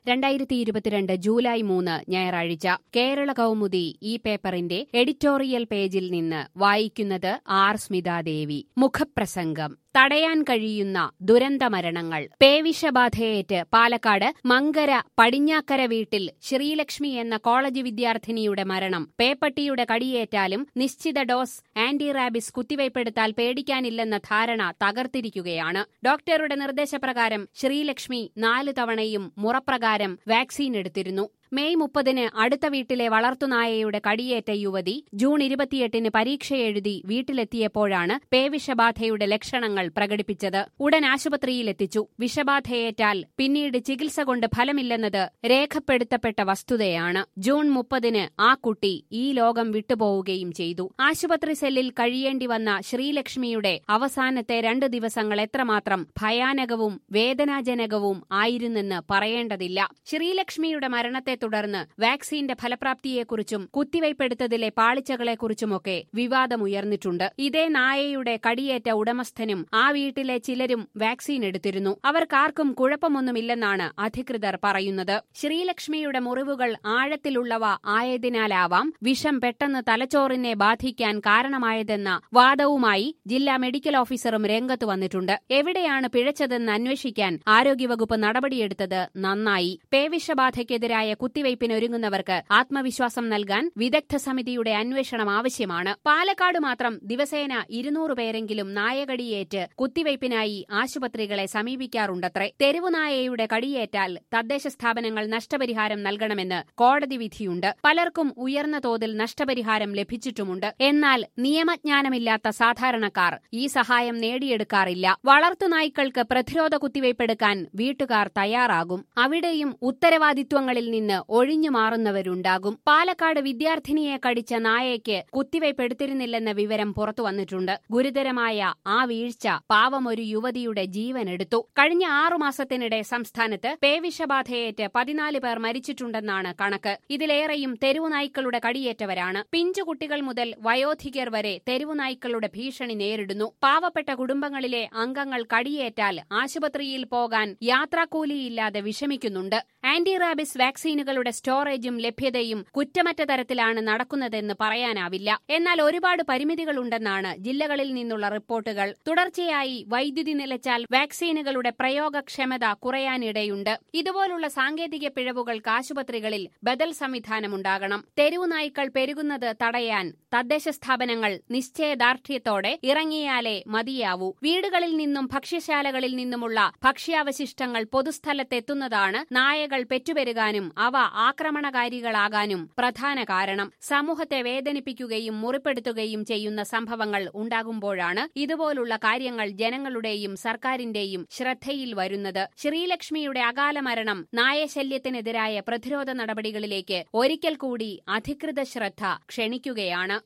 രണ്ടായിരത്തി ഇരുപത്തിരണ്ട് ജൂലൈ മൂന്ന് ഞായറാഴ്ച കേരള കൗമുദി ഈ പേപ്പറിന്റെ എഡിറ്റോറിയൽ പേജിൽ നിന്ന് വായിക്കുന്നത് ആർ സ്മിതാദേവി മുഖപ്രസംഗം തടയാൻ കഴിയുന്ന ദുരന്തമരണങ്ങൾ പേവിഷബാധയേറ്റ് പാലക്കാട് മങ്കര പടിഞ്ഞാക്കര വീട്ടിൽ ശ്രീലക്ഷ്മി എന്ന കോളേജ് വിദ്യാർത്ഥിനിയുടെ മരണം പേപ്പട്ടിയുടെ കടിയേറ്റാലും നിശ്ചിത ഡോസ് ആന്റി റാബിസ് കുത്തിവയ്പ്പെടുത്താൽ പേടിക്കാനില്ലെന്ന ധാരണ തകർത്തിരിക്കുകയാണ് ഡോക്ടറുടെ നിർദ്ദേശപ്രകാരം ശ്രീലക്ഷ്മി നാല് തവണയും മുറപ്രകാരം വാക്സിൻ എടുത്തിരുന്നു മെയ് മുപ്പതിന് അടുത്ത വീട്ടിലെ വളർത്തുനായയുടെ കടിയേറ്റ യുവതി ജൂൺ ഇരുപത്തിയെട്ടിന് പരീക്ഷ എഴുതി വീട്ടിലെത്തിയപ്പോഴാണ് പേവിഷബാധയുടെ ലക്ഷണങ്ങൾ പ്രകടിപ്പിച്ചത് ഉടൻ ആശുപത്രിയിലെത്തിച്ചു വിഷബാധയേറ്റാൽ പിന്നീട് ചികിത്സ കൊണ്ട് ഫലമില്ലെന്നത് രേഖപ്പെടുത്തപ്പെട്ട വസ്തുതയാണ് ജൂൺ മുപ്പതിന് ആ കുട്ടി ഈ ലോകം വിട്ടുപോവുകയും ചെയ്തു ആശുപത്രി സെല്ലിൽ കഴിയേണ്ടി വന്ന ശ്രീലക്ഷ്മിയുടെ അവസാനത്തെ രണ്ട് ദിവസങ്ങൾ എത്രമാത്രം ഭയാനകവും വേദനാജനകവും ആയിരുന്നെന്ന് പറയേണ്ടതില്ല ശ്രീലക്ഷ്മിയുടെ മരണത്തെ തുടർന്ന് വാക്സിന്റെ ഫലപ്രാപ്തിയെക്കുറിച്ചും കുത്തിവയ്പ്പെടുത്തതിലെ പാളിച്ചകളെക്കുറിച്ചുമൊക്കെ വിവാദമുയർന്നിട്ടുണ്ട് ഇതേ നായയുടെ കടിയേറ്റ ഉടമസ്ഥനും ആ വീട്ടിലെ ചിലരും വാക്സിൻ എടുത്തിരുന്നു അവർക്കാർക്കും കുഴപ്പമൊന്നുമില്ലെന്നാണ് അധികൃതർ പറയുന്നത് ശ്രീലക്ഷ്മിയുടെ മുറിവുകൾ ആഴത്തിലുള്ളവ ആയതിനാലാവാം വിഷം പെട്ടെന്ന് തലച്ചോറിനെ ബാധിക്കാൻ കാരണമായതെന്ന വാദവുമായി ജില്ലാ മെഡിക്കൽ ഓഫീസറും രംഗത്ത് വന്നിട്ടുണ്ട് എവിടെയാണ് പിഴച്ചതെന്ന് അന്വേഷിക്കാൻ ആരോഗ്യവകുപ്പ് നടപടിയെടുത്തത് നന്നായി പേവിഷബാധയ്ക്കെതിരായ കുത്തിവയ്പ്പിനൊരുങ്ങുന്നവർക്ക് ആത്മവിശ്വാസം നൽകാൻ വിദഗ്ധ സമിതിയുടെ അന്വേഷണം ആവശ്യമാണ് പാലക്കാട് മാത്രം ദിവസേന ഇരുന്നൂറ് പേരെങ്കിലും നായകടിയേറ്റ് കുത്തിവയ്പ്പിനായി ആശുപത്രികളെ സമീപിക്കാറുണ്ടത്രേ തെരുവുനായയുടെ കടിയേറ്റാൽ തദ്ദേശ സ്ഥാപനങ്ങൾ നഷ്ടപരിഹാരം നൽകണമെന്ന് കോടതി വിധിയുണ്ട് പലർക്കും ഉയർന്ന തോതിൽ നഷ്ടപരിഹാരം ലഭിച്ചിട്ടുമുണ്ട് എന്നാൽ നിയമജ്ഞാനമില്ലാത്ത സാധാരണക്കാർ ഈ സഹായം നേടിയെടുക്കാറില്ല വളർത്തുനായ്ക്കൾക്ക് പ്രതിരോധ കുത്തിവയ്പ്പെടുക്കാൻ വീട്ടുകാർ തയ്യാറാകും അവിടെയും ഉത്തരവാദിത്വങ്ങളിൽ നിന്ന് ഒഴിഞ്ഞു മാറുന്നവരുണ്ടാകും പാലക്കാട് വിദ്യാർത്ഥിനിയെ കടിച്ച നായയ്ക്ക് കുത്തിവയ്പ്പെടുത്തിരുന്നില്ലെന്ന വിവരം പുറത്തുവന്നിട്ടുണ്ട് ഗുരുതരമായ ആ വീഴ്ച പാവമൊരു യുവതിയുടെ ജീവനെടുത്തു കഴിഞ്ഞ ആറുമാസത്തിനിടെ സംസ്ഥാനത്ത് പേവിഷബാധയേറ്റ് പതിനാല് പേർ മരിച്ചിട്ടുണ്ടെന്നാണ് കണക്ക് ഇതിലേറെയും തെരുവുനായ്ക്കളുടെ കടിയേറ്റവരാണ് പിഞ്ചുകുട്ടികൾ മുതൽ വയോധികർ വരെ തെരുവുനായ്ക്കളുടെ ഭീഷണി നേരിടുന്നു പാവപ്പെട്ട കുടുംബങ്ങളിലെ അംഗങ്ങൾ കടിയേറ്റാൽ ആശുപത്രിയിൽ പോകാൻ യാത്രാക്കൂലിയില്ലാതെ വിഷമിക്കുന്നുണ്ട് ആന്റി റാബിസ് വാക്സിനുകളുടെ സ്റ്റോറേജും ലഭ്യതയും കുറ്റമറ്റ തരത്തിലാണ് നടക്കുന്നതെന്ന് പറയാനാവില്ല എന്നാൽ ഒരുപാട് പരിമിതികളുണ്ടെന്നാണ് ജില്ലകളിൽ നിന്നുള്ള റിപ്പോർട്ടുകൾ തുടർച്ചയായി വൈദ്യുതി നിലച്ചാൽ വാക്സിനുകളുടെ പ്രയോഗക്ഷമത കുറയാനിടയുണ്ട് ഇതുപോലുള്ള സാങ്കേതിക പിഴവുകൾക്ക് ആശുപത്രികളിൽ ബദൽ സംവിധാനമുണ്ടാകണം തെരുവുനായ്ക്കൾ പെരുകുന്നത് തടയാൻ തദ്ദേശ സ്ഥാപനങ്ങൾ നിശ്ചയദാർഢ്യത്തോടെ ഇറങ്ങിയാലേ മതിയാവൂ വീടുകളിൽ നിന്നും ഭക്ഷ്യശാലകളിൽ നിന്നുമുള്ള ഭക്ഷ്യാവശിഷ്ടങ്ങൾ പൊതുസ്ഥലത്തെത്തുന്നതാണ് നായകൾ പെറ്റുപെരുകാനും അവ ആക്രമണകാരികളാകാനും പ്രധാന കാരണം സമൂഹത്തെ വേദനിപ്പിക്കുകയും മുറിപ്പെടുത്തുകയും ചെയ്യുന്ന സംഭവങ്ങൾ ഉണ്ടാകുമ്പോഴാണ് ഇതുപോലുള്ള കാര്യങ്ങൾ ജനങ്ങളുടെയും സർക്കാരിന്റെയും ശ്രദ്ധയിൽ വരുന്നത് ശ്രീലക്ഷ്മിയുടെ അകാല മരണം നായശല്യത്തിനെതിരായ പ്രതിരോധ നടപടികളിലേക്ക് ഒരിക്കൽ കൂടി അധികൃത ശ്രദ്ധ ക്ഷണിക്കുകയാണ്